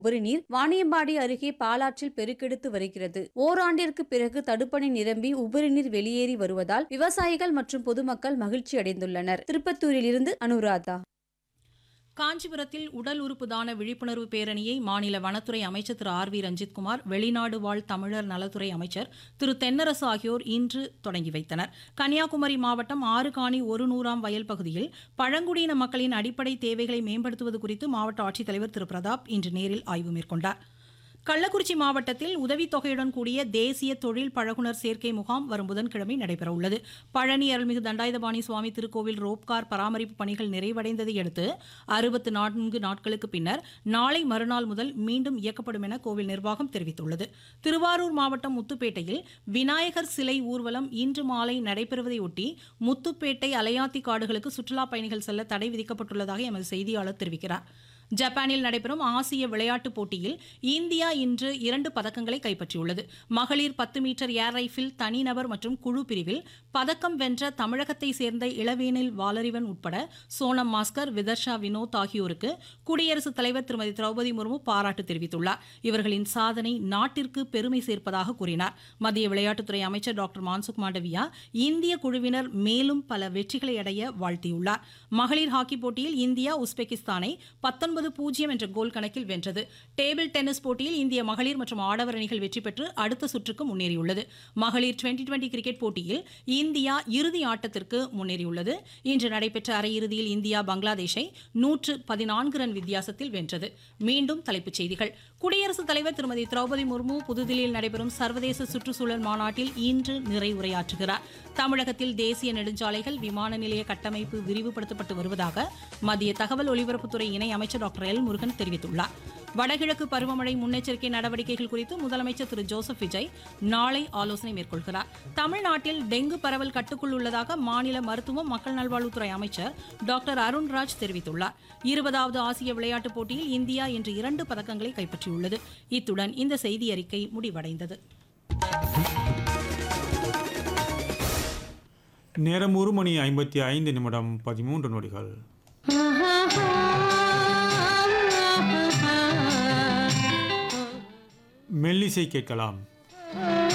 உபரிநீர் வாணியம்பாடி அருகே பாலாற்றில் பெருக்கெடுத்து வருகிறது ஓராண்டிற்கு பிறகு தடுப்பணை நிரம்பி உபரிநீர் வெளியேறி வருவதால் விவசாயிகள் மற்றும் பொதுமக்கள் மகிழ்ச்சி அடைந்துள்ளனர் திருப்பத்தூரில் இருந்து அனுராதா காஞ்சிபுரத்தில் உடல் உறுப்பு தான விழிப்புணர்வு பேரணியை மாநில வனத்துறை அமைச்சர் திரு ஆர் வி ரஞ்சித்குமார் வெளிநாடு வாழ் தமிழர் நலத்துறை அமைச்சர் திரு தென்னரசு ஆகியோர் இன்று தொடங்கி வைத்தனர் கன்னியாகுமரி மாவட்டம் ஆறுகாணி ஒரு நூறாம் வயல் பகுதியில் பழங்குடியின மக்களின் அடிப்படை தேவைகளை மேம்படுத்துவது குறித்து மாவட்ட ஆட்சித்தலைவர் திரு பிரதாப் இன்று நேரில் ஆய்வு மேற்கொண்டார் கள்ளக்குறிச்சி மாவட்டத்தில் உதவித்தொகையுடன் கூடிய தேசிய தொழில் பழகுனர் சேர்க்கை முகாம் வரும் புதன்கிழமை நடைபெறவுள்ளது பழனி அருள்மிகு தண்டாயுதபாணி சுவாமி திருக்கோவில் ரோப்கார் பராமரிப்பு பணிகள் நிறைவடைந்ததை அடுத்து அறுபத்து நான்கு நாட்களுக்கு பின்னர் நாளை மறுநாள் முதல் மீண்டும் இயக்கப்படும் என கோவில் நிர்வாகம் தெரிவித்துள்ளது திருவாரூர் மாவட்டம் முத்துப்பேட்டையில் விநாயகர் சிலை ஊர்வலம் இன்று மாலை நடைபெறுவதையொட்டி முத்துப்பேட்டை அலையாத்தி காடுகளுக்கு சுற்றுலா பயணிகள் செல்ல தடை விதிக்கப்பட்டுள்ளதாக எமது செய்தியாளர் தெரிவிக்கிறார் ஜப்பானில் நடைபெறும் ஆசிய விளையாட்டுப் போட்டியில் இந்தியா இன்று இரண்டு பதக்கங்களை கைப்பற்றியுள்ளது மகளிர் பத்து மீட்டர் ஏர் ரைஃபிள் தனிநபர் மற்றும் குழு பிரிவில் பதக்கம் வென்ற தமிழகத்தை சேர்ந்த இளவேனில் வாலறிவன் உட்பட சோனம் மாஸ்கர் விதர்ஷா வினோத் ஆகியோருக்கு குடியரசுத் தலைவர் திருமதி திரௌபதி முர்மு பாராட்டு தெரிவித்துள்ளார் இவர்களின் சாதனை நாட்டிற்கு பெருமை சேர்ப்பதாக கூறினார் மத்திய விளையாட்டுத்துறை அமைச்சர் டாக்டர் மான்சுக் மாண்டவியா இந்திய குழுவினர் மேலும் பல வெற்றிகளை அடைய வாழ்த்தியுள்ளார் மகளிர் ஹாக்கி போட்டியில் இந்தியா உஸ்பெகிஸ்தானை பத்தொன்பது பூஜ்ஜியம் என்ற கோல் கணக்கில் வென்றது டேபிள் டென்னிஸ் போட்டியில் இந்திய மகளிர் மற்றும் ஆடவர் அணிகள் வெற்றி பெற்று அடுத்த சுற்றுக்கு முன்னேறியுள்ளது மகளிர் டுவெண்டி டுவெண்டி கிரிக்கெட் போட்டியில் இந்தியா இறுதி ஆட்டத்திற்கு முன்னேறியுள்ளது இன்று நடைபெற்ற அரையிறுதியில் இந்தியா பங்களாதேஷை நூற்று பதினான்கு ரன் வித்தியாசத்தில் வென்றது மீண்டும் தலைப்புச் செய்திகள் குடியரசுத் தலைவர் திருமதி திரௌபதி முர்மு புதுதில்லியில் நடைபெறும் சர்வதேச சுற்றுச்சூழல் மாநாட்டில் இன்று நிறைவுரையாற்றுகிறார் தமிழகத்தில் தேசிய நெடுஞ்சாலைகள் விமான நிலைய கட்டமைப்பு விரிவுபடுத்தப்பட்டு வருவதாக மத்திய தகவல் ஒலிபரப்புத்துறை இணை அமைச்சர் டாக்டர் எல் முருகன் தெரிவித்துள்ளார் வடகிழக்கு பருவமழை முன்னெச்சரிக்கை நடவடிக்கைகள் குறித்து முதலமைச்சர் திரு ஜோசப் விஜய் நாளை ஆலோசனை மேற்கொள்கிறார் தமிழ்நாட்டில் டெங்கு பரவல் கட்டுக்குள் உள்ளதாக மாநில மருத்துவம் மக்கள் நல்வாழ்வுத்துறை அமைச்சர் டாக்டர் அருண்ராஜ் தெரிவித்துள்ளார் இருபதாவது ஆசிய விளையாட்டுப் போட்டியில் இந்தியா இன்று இரண்டு பதக்கங்களை கைப்பற்றியுள்ளது இத்துடன் இந்த செய்தி அறிக்கை முடிவடைந்தது நேரம் ஒரு மணி ஐம்பத்தி ஐந்து நிமிடம் பதிமூன்று நொடிகள் மெல்லிசை கேட்கலாம்